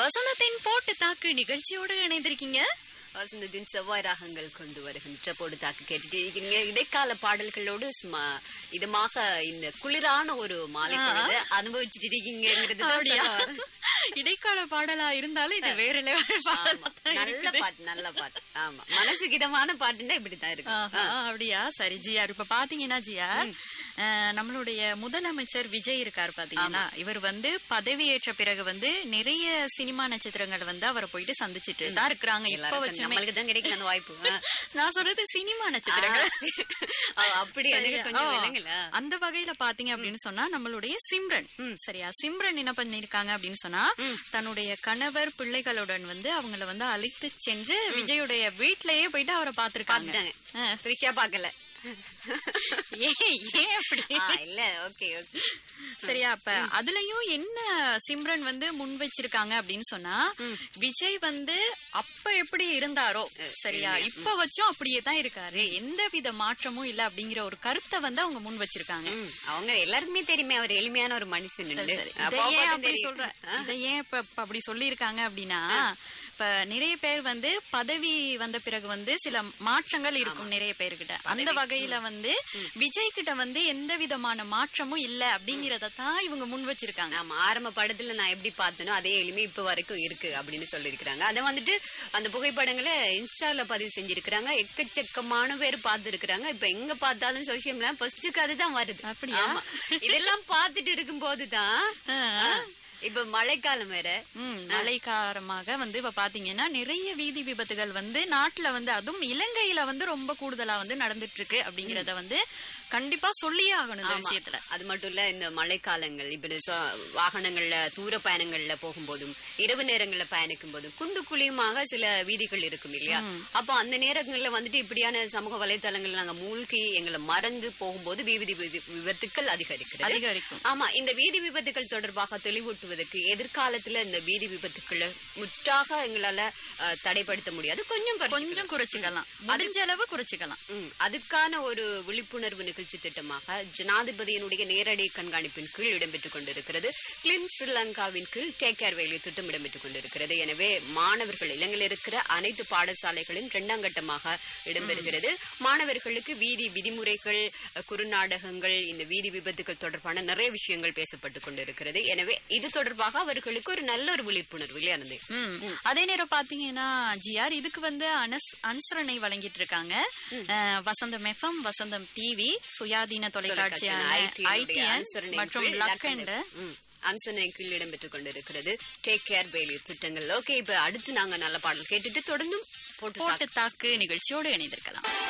வசந்தத்தின் போட்டு தாக்கு நிகழ்ச்சியோடு இணைந்திருக்கீங்க வசந்தத்தின் செவ்வாய் ராகங்கள் கொண்டு வருகின்ற போடு தாக்கு கேட்டுட்டு இருக்கீங்க இடைக்கால பாடல்களோடு சும்மா இதமாக இந்த குளிரான ஒரு மாலை பொழுது அனுபவிச்சுட்டு இருக்கீங்கிறது தான் அப்படியா சொல்ல வரேன். இடைக்கால பாடலா இருந்தாலும் இது வேற லெவல் பாடலா தான் நல்ல இருக்குது. பாட்டு நல்ல பாட்டு ஆமா மனசுக்கு இதமான பாட்டுன்னா இப்படித்தான் இருக்கு ஆஹா, அப்படியா சரி ஜிஆர் இப்ப பாத்தீங்கன்னா ஜிஆர் அஹ், நம்மளுடைய முதலமைச்சர் விஜய் இருக்காரு பாத்தீங்கன்னா இவர் வந்து பதவியேற்ற பிறகு வந்து நிறைய சினிமா நட்சத்திரங்கள் வந்து அவரை போயிட்டு சந்திச்சிட்டு தான் இருக்கிறாங்க இப்ப எல்லாரும் வச்சுமே நம்மளுக்கு தான் கிடைக்கல அந்த வாய்ப்பு ஆ. நான் சொல்றது சினிமா நட்சத்திரங்கள் ஆ, அப்படி எனக்கு சரியா? கொஞ்சம் ஆ. விளங்கல அந்த வகையில பாத்தீங்க அப்படின்னு சொன்னா நம்மளுடைய சிம்ரன் சரியா சிம்ரன் என்ன பண்ணிருக்காங்க அப்படின்னு சொன்னா தன்னுடைய கணவர் பிள்ளைகளுடன் வந்து அவங்கள வந்து அழைத்து சென்று விஜயுடைய வீட்லயே போயிட்டு அவரை பாத்துருக்காங்க பாத்துட்டாங்க த்ரிஷா பாக்கல ஏன் ஏன் அப்படி ஆ, இல்ல ஓகே ஓகே சரியா அப்ப அதுலயும் என்ன சிம்ரன் வந்து முன் வச்சிருக்காங்க அப்படின்னு சொன்னா விஜய் வந்து அப்ப எப்படி இருந்தாரோ சரியா இப்ப வச்சும் அப்படியே தான் இருக்காரு எந்த வித மாற்றமும் இல்ல அப்படிங்கிற ஒரு கருத்தை வந்து அவங்க முன் வச்சிருக்காங்க ம், அவங்க எல்லாருக்குமே தெரியுமே அவர் எளிமையான ஒரு மனுஷன் சரி. இதை ஏன் அப்படி சொல்ற இதை ஏன் இப்ப இப்ப அப்படி சொல்லியிருக்காங்க அப்படின்னா இப்ப நிறைய பேர் வந்து பதவி வந்த பிறகு வந்து சில மாற்றங்கள் இருக்கும் நிறைய பேர்கிட்ட அந்த வகையில வந்து விஜய் கிட்ட வந்து எந்த விதமான மாற்றமும் இல்ல அப்படிங்கறத தான் இவங்க முன் வச்சிருக்காங்க ஆமா ஆரம்ப படத்துல நான் எப்படி பார்த்தனோ அதே எளிமை இப்ப வரைக்கும் இருக்கு அப்படின்னு சொல்லியிருக்கிறாங்க அதை வந்துட்டு அந்த புகைப்படங்களை இன்ஸ்டால பதிவு செஞ்சிருக்கிறாங்க எக்கச்சக்கமான பேர் பார்த்துருக்காங்க இப்ப எங்க பார்த்தாலும் சோசியல் மீடியா ஃபர்ஸ்ட்டுக்கு அதுதான் வருது அப்படியா? ஆமா. இதெல்லாம் பார்த்துட்டு இருக்கும் போதுதான் இப்ப மழைக்காலம் வேற ம், மழைக்காரமாக வந்து இப்ப பாத்தீங்கன்னா நிறைய வீதி விபத்துகள் வந்து நாட்டுல வந்து அதுவும் இலங்கையில வந்து ரொம்ப கூடுதலா வந்து நடந்துட்டு இருக்கு அப்படிங்கறத வந்து கண்டிப்பா சொல்லியே ஆகணும் இந்த விஷயத்துல அது மட்டும் இல்ல இந்த மழைக்காலங்கள் இப்படி சொ- வாகனங்கள்ல தூர பயணங்கள்ல போகும்போதும் இரவு நேரங்கள்ல பயணிக்கும் போதும் குண்டு குழியுமாக சில வீதிகள் இருக்கும் இல்லையா அப்போ அந்த நேரங்கள்ல வந்துட்டு இப்படியான சமூக வலைத்தளங்கள்ல நாங்க மூழ்கி எங்களை மறந்து போகும்போது வீதி விபத்து- விபத்துக்கள் அதிகரிக்கிறது அதிகரிக்கும் ஆமா இந்த வீதி விபத்துகள் தொடர்பாக தெளிவூட்டுவதற்கு எதிர்காலத்துல இந்த வீதி விபத்துக்களை முற்றாக எங்களால அஹ், தடைப்படுத்த முடியாது கொஞ்சம் குறைச்சிக்கலாம். கொஞ்சம் குறைச்சிக்கலாம் முடிஞ்ச அளவு குறைச்சிக்கலாம் ம், அதுக்கான ஒரு விழிப்புணர்வு நிகழ்ச்சி திட்டமாக ஜனாதிபதியினுடைய நேரடி கண்காணிப்பின் கீழ் இடம்பெற்றுக் கொண்டிருக்கிறது கிளீன் ஸ்ரீலங்காவின் கீழ் டேக் கேர் வேலை திட்டம் இடம்பெற்றுக் கொண்டிருக்கிறது எனவே மாணவர்கள் இலங்கையில் இருக்கிற அனைத்து பாடசாலைகளின் இரண்டாம் கட்டமாக இடம்பெறுகிறது மாணவர்களுக்கு வீதி விதிமுறைகள் அஹ், குறுநாடகங்கள் இந்த வீதி விபத்துகள் தொடர்பான நிறைய விஷயங்கள் பேசப்பட்டுக் கொண்டிருக்கிறது எனவே இது தொடர்பாக அவர்களுக்கு ஒரு நல்ல ஒரு விழிப்புணர்வு இல்லையா நந்தி? ம். அதே நேரம் பாத்தீங்கன்னா ஜிஆர் இதுக்கு வந்து அனஸ்- அனுசரணை வழங்கிட்டு இருக்காங்க அஹ், வசந்தம் எஃப்எம் வசந்தம் டிவி சுயாதீன தொலைக்காட்சியான தொலைக்காட்சியான ITN உடைய ஐடிஎன் அனுசரணை மற்றும் கீழ் லக்கண்ட ம், அனுசரணை கீழ் இடம்பெற்றுக் கொண்டிருக்கிறது டேக் கேர் வேலி திட்டங்கள் ஓகே இப்ப அடுத்து நாங்க நல்ல பாடல் கேட்டுட்டு தொடர்ந்தும் போட்டு போட்டு தாக்கு நிகழ்ச்சியோடு இணைந்திருக்கலாம்